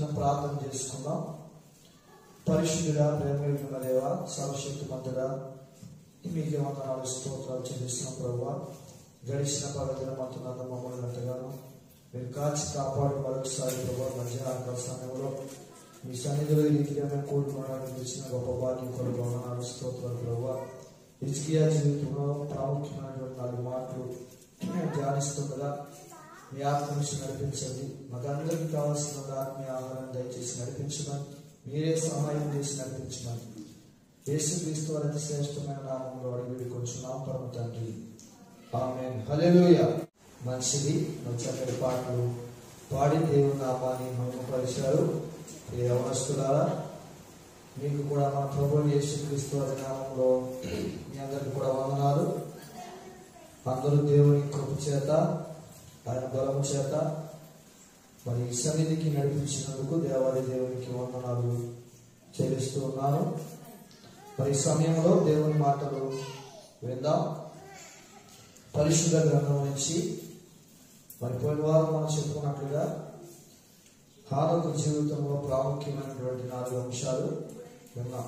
చిన్న ప్రార్థన చేసుకుందాం పరిశుద్ధుడా ప్రేమ కలిగిన దేవ సర్వశక్తి మంతుడా మీకే వందనాలు స్తోత్రాలు చెల్లిస్తున్నాం ప్రభు గడిచిన పగదిన మంతున్నంత మమ్మల్ని ఎంతగానో మీరు కాచి కాపాడు మరొకసారి ప్రభు మధ్యాహ్న సమయంలో మీ సన్నిధిలో ఈ రీతిగా మేము కూడుకోవడానికి ఇచ్చిన గొప్ప భాగ్యం కొరకు వందనాలు స్తోత్రాలు ప్రభు ఇజ్కియా జీవితంలో ప్రాముఖ్యమైనటువంటి నాలుగు మాటలు మేము ధ్యానిస్తుండగా మీ ఆత్మనిచ్చి నడిపించండి మాకందరికీ కావాల్సిన ఆత్మీయ ఆహారం దయచేసి నడిపించమని మీరే సహాయం చేసి నడిపించమని యేసుక్రీస్తు వారి అతి శ్రేష్టమైన నామంలో అడిగి కొంచెం నామపరమ తండ్రి ఆమె హల్లెలూయ మంచిది మంచి పాటలు పాడి దేవుని నామాన్ని మహిమపరిచారు ఏ అవనస్తులారా మీకు కూడా మన ప్రభు యేసుక్రీస్తు వారి నామంలో మీ అందరికి కూడా వందనాలు అందరూ దేవుని కృప చేత ఆయన బలము చేత మరి ఈ సన్నిధికి నడిపించినందుకు దేవాది దేవునికి వందనాలు చెల్లిస్తూ ఉన్నాను మరి ఈ సమయంలో దేవుని మాటలు విందాం పరిశుద్ధ గ్రంథం నుంచి మరి పోయిన వారం మనం చెప్పుకున్నట్లుగా హానకు జీవితంలో ప్రాముఖ్యమైనటువంటి నాలుగు అంశాలు విన్నాం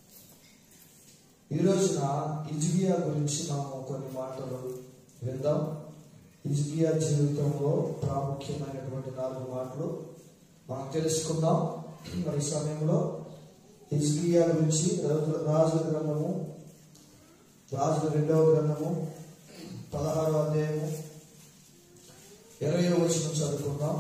ఈ రోజున ఇజ్గియా గురించి మనం కొన్ని మాటలు విందాం ఇజ్గియా జీవితంలో ప్రాముఖ్యమైనటువంటి నాలుగు మాటలు మనం తెలుసుకుందాం మరి ఈ సమయంలో ఇజ్గియా గురించి రాజు- రాజుల గ్రంథము రాజుల రెండవ గ్రంథము పదహారవ అధ్యాయము ఇరవై వచనం చదువుకుందాం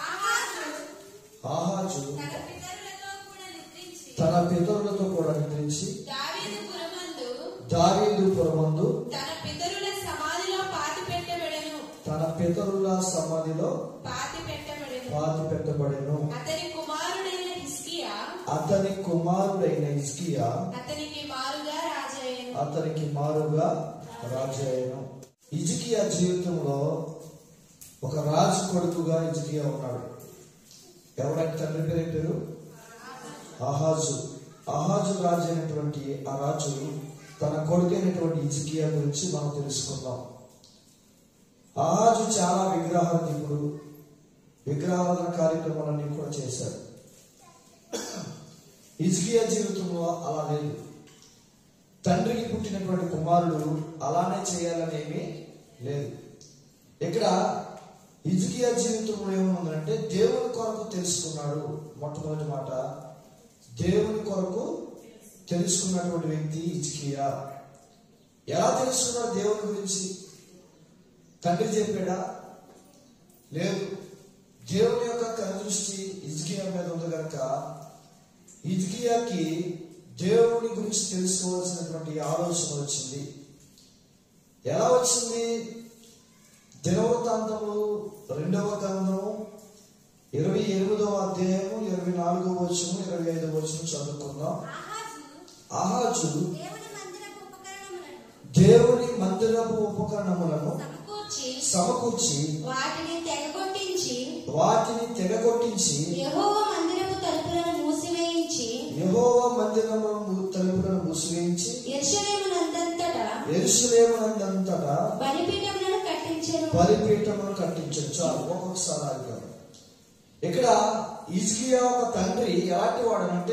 ఆహాజు ఆహాజు తన పితరులతో కూడా నిద్రించి తన పితరులతో కూడా నిద్రించి దావీదు పురమందు దావీదు పురమందు తన పితరుల సమాధిలో పాతి పెట్టబడెను తన పితరుల సమాధిలో పాతి పెట్టబడెను పాతి పెట్టబడెను అతని కుమారుడైన హిస్కియా అతని కుమారుడైన ఇస్కియా అతనికి మారుగా రాజయ్యను అతనికి మారుగా రాజయ్యను ఇజికియా జీవితంలో ఒక రాజు కొడుకుగా ఇజికియా ఉన్నాడు ఎవరైతే తండ్రి పేరు ఏం పేరు ఆహాజు ఆహాజు రాజు అయినటువంటి ఆ రాజు తన కొడుకు అయినటువంటి ఇజికియా గురించి మనం తెలుసుకుందాం ఆహాజు చాలా విగ్రహాధికుడు విగ్రహారాధన కార్యక్రమాలన్నీ కూడా చేశాడు ఇజ్కియా జీవితంలో అలా లేదు తండ్రికి పుట్టినటువంటి కుమారుడు అలానే చేయాలనేమి లేదు ఇక్కడ ఇజ్కియా జీవితంలో ఏముందంటే దేవుని కొరకు తెలుసుకున్నాడు మొట్టమొదటి మాట దేవుని కొరకు తెలుసుకున్నటువంటి వ్యక్తి ఇజ్కియా ఎలా తెలుసుకున్నాడు దేవుని గురించి తండ్రి చెప్పాడా లేదు దేవుని యొక్క కనుదృష్టి ఇజ్కియా మీద ఉంది కనుక ఇజ్కియాకి దేవుని గురించి తెలుసుకోవాల్సినటువంటి ఆలోచన వచ్చింది ఎలా వచ్చింది దినవృత్తాంతములు రెండవ గ్రంథము ఇరవై ఎనిమిదవ అధ్యాయము ఇరవై నాలుగవ వచనం ఇరవై ఐదవ వచనం చదువుకుందాం ఆహాజు ఆహాజు దేవుని మందిరపు ఉపకరణములను దేవుని మందిరపు ఉపకరణములను సమకూర్చి సమకూర్చి వాటిని తెగగొట్టించి వాటిని తెగగొట్టించి యెహోవా మందిరపు తలుపులను మూసివేయించి యెహోవా మందిరమును తలుపులను మూసివేయించి యెరూషలేమునందంతటా ఎరుసలేమునందంతటా బలిపీఠములను కట్టించెను బలిపీఠమును కట్టించచ్చు చాలు ఒక్కొక్కసారి ఆగారు ఇక్కడ ఇజ్కియా ఒక తండ్రి ఎలాంటి వాడనంటే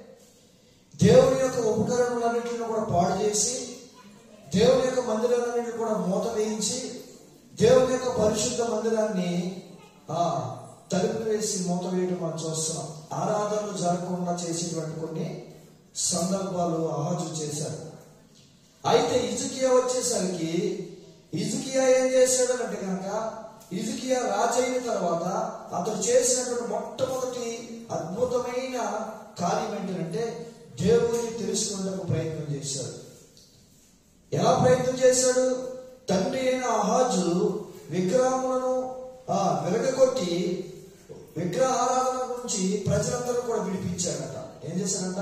దేవుని యొక్క ఉపకరణములన్నింటిని కూడా పాడు చేసి దేవుని యొక్క మందిరాలన్నింటినీ కూడా మూత వేయించి దేవుని యొక్క పరిశుద్ధ మందిరాన్ని ఆ తలుపు వేసి మూత వేయడం మనం చూస్తున్నాం ఆరాధనలు జరగకుండా చేసేటువంటి కొన్ని సందర్భాలు ఆహాజు చేశారు అయితే ఇజుకియా వచ్చేసరికి ఇజుకియా ఏం చేశాడు అంటే కనుక ఇజుకియా రాజు అయిన తర్వాత అతడు చేసినటువంటి మొట్టమొదటి అద్భుతమైన కార్యం ఏంటంటే దేవుడిని తెలుసుకునేందుకు ప్రయత్నం చేశాడు ఎలా ప్రయత్నం చేశాడు తండ్రి అయిన అహాజు విగ్రహములను ఆ విరగకొట్టి విగ్రహారాధన నుంచి ప్రజలందరూ కూడా విడిపించాడట ఏం చేశాడంట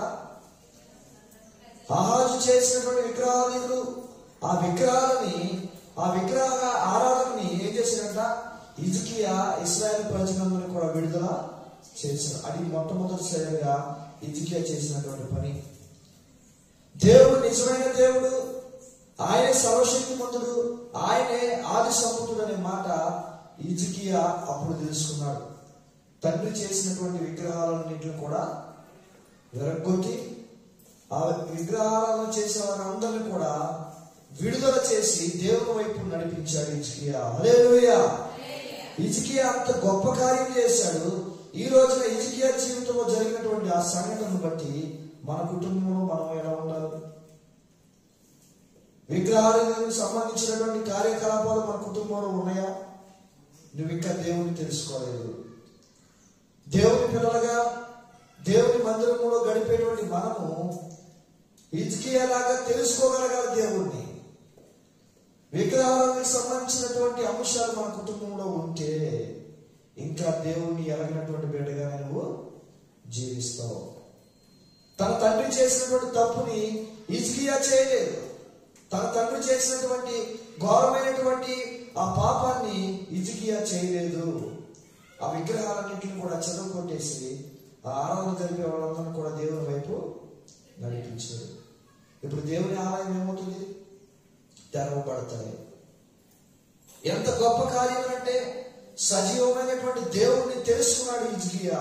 ఆహాజు చేసినటువంటి విగ్రహాలు ఆ విగ్రహాలని ఆ విగ్రహ ఆరాధనని ఏం చేశాడంట ఇజ్కియా ఇస్రాయల్ ప్రజలందరినీ కూడా విడుదల చేశాడు అది మొట్టమొదటిసారిగా ఇజ్కియా చేసినటువంటి పని దేవుడు నిజమైన దేవుడు ఆయనే సర్వశక్తిమంతుడు ఆయనే ఆది సంపుతుడు అనే మాట ఇజికియా అప్పుడు తెలుసుకున్నాడు తండ్రి చేసినటువంటి విగ్రహాలన్నింటిని కూడా విరగొట్టి ఆ విగ్రహాలను చేసిన వారందరిని కూడా విడుదల చేసి దేవుని వైపు నడిపించాడు ఇజ్కియా హల్లెలూయా ఇజ్కియా అంత గొప్ప కార్యం చేశాడు ఈ రోజున ఇజ్కియా జీవితంలో జరిగినటువంటి ఆ సంఘటనను బట్టి మన కుటుంబంలో మనం ఎలా ఉండాలి విగ్రహాలకు సంబంధించినటువంటి కార్యకలాపాలు మన కుటుంబంలో ఉన్నాయా నువ్వు ఇంకా దేవుని తెలుసుకోలేదు దేవుని పిల్లలుగా దేవుని మందిరంలో గడిపేటువంటి మనము ఇజ్కియాలాగా తెలుసుకోగలగాలి దేవుణ్ణి విగ్రహాలకు సంబంధించినటువంటి అంశాలు మన కుటుంబంలో ఉంటే ఇంకా దేవుణ్ణి ఎలగినటువంటి బిడ్డగా నువ్వు జీవిస్తావు తన తండ్రి చేసినటువంటి తప్పుని ఇజ్కియా చేయలేదు తన తండ్రి చేసినటువంటి ఘోరమైనటువంటి ఆ పాపాన్ని ఇజ్కియా చేయలేదు ఆ విగ్రహాలన్నింటిని కూడా చెదవు కొట్టేసి ఆ ఆరాధన జరిపే వాళ్ళందరినీ కూడా దేవుని వైపు నడిపించాడు ఇప్పుడు దేవుని ఆలయం ఏమవుతుంది తెరవబడతాయి ఎంత గొప్ప కార్యం అంటే సజీవమైనటువంటి దేవుణ్ణి తెలుసుకున్నాడు ఇజ్కియా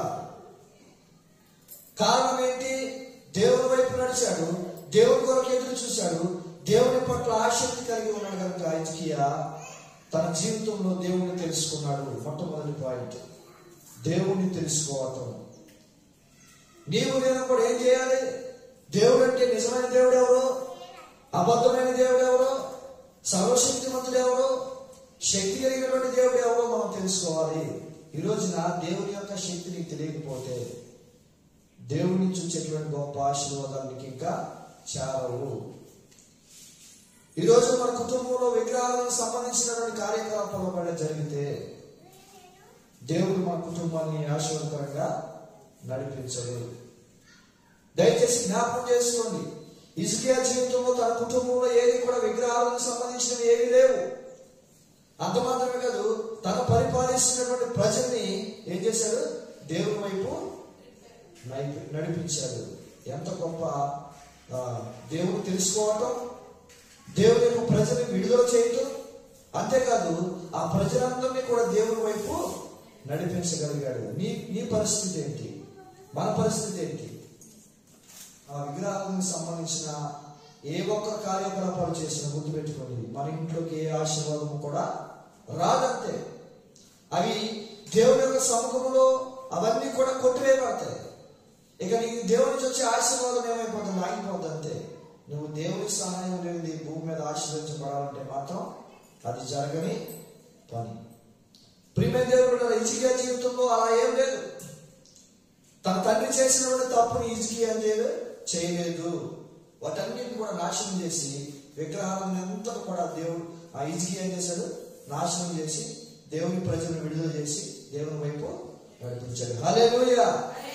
కారణం ఏంటి దేవుని వైపు నడిచాడు దేవుని కొరకు ఎదురు చూశాడు దేవుని పట్ల ఆసక్తి కలిగి ఉన్నాడు కనుక ఇజ్కియా తన జీవితంలో దేవుణ్ణి తెలుసుకున్నాడు మొట్టమొదటి పాయింట్ దేవుణ్ణి తెలుసుకోవటం నీవు నేను కూడా ఏం చేయాలి దేవుడు అంటే నిజమైన దేవుడు ఎవరు అబద్ధమైన దేవుడు ఎవరు సర్వశక్తిమంతుడు ఎవరు శక్తి కలిగినటువంటి దేవుడు ఎవరో మనం తెలుసుకోవాలి ఈ రోజున దేవుని యొక్క శక్తి నీకు తెలియకపోతే దేవుడి నుంచి వచ్చేటువంటి గొప్ప ఆశీర్వాదాలు నీకు ఇంకా చేరవు ఈరోజు మన కుటుంబంలో విగ్రహాలకు సంబంధించినటువంటి కార్యకలాపాలు కూడా జరిగితే దేవుడు మన కుటుంబాన్ని ఆశీర్వదకరంగా నడిపించడు దయచేసి జ్ఞాపకం చేసుకోండి ఇసుకియా జీవితంలో తన కుటుంబంలో ఏది కూడా విగ్రహాలకు సంబంధించినవి ఏవి లేవు అంత మాత్రమే కాదు తన పరిపాలిస్తున్నటువంటి ప్రజల్ని ఏం చేశాడు దేవుని వైపు నడిపి- నడిపించాడు ఎంత గొప్ప ఆ, దేవుడు తెలుసుకోవటం దేవుని యొక్క ప్రజల్ని విడుదల చేయటం అంతేకాదు ఆ ప్రజలందరినీ కూడా దేవుని వైపు నడిపించగలిగాడు నీ నీ పరిస్థితి ఏంటి మన పరిస్థితి ఏంటి ఆ విగ్రహాలకు సంబంధించిన ఏ ఒక్క కార్యకలాపాలు చేసినా గుర్తుపెట్టుకోండి మన ఇంట్లోకి ఏ ఆశీర్వాదము కూడా రాదంతే అవి దేవుని యొక్క సముఖంలో అవన్నీ కూడా కొట్టివేయబడతాయి ఇక నీకు దేవుని నుంచి వచ్చే ఆశీర్వాదం ఏమైపోతుంది ఆగిపోతుంది అంతే నువ్వు దేవుని సహాయం లేనిది భూమి మీద ఆశీర్వదించబడాలంటే మాత్రం అది జరగని పని ప్రియమైన దేవుడు ఇచ్చిగా జీవితంలో అలా ఏం లేదు తన తండ్రి చేసినటువంటి తప్పుని ఇజ్కియా ఏం చేయలేదు చేయలేదు వాటన్నిటిని కూడా నాశనం చేసి విగ్రహాలను అంతా కూడా దేవుడు ఆ ఇజ్కియా ఏం చేశాడు నాశనం చేసి దేవుని ప్రజలను విడుదల చేసి దేవుని వైపు నడిపించాడు హల్లెలూయా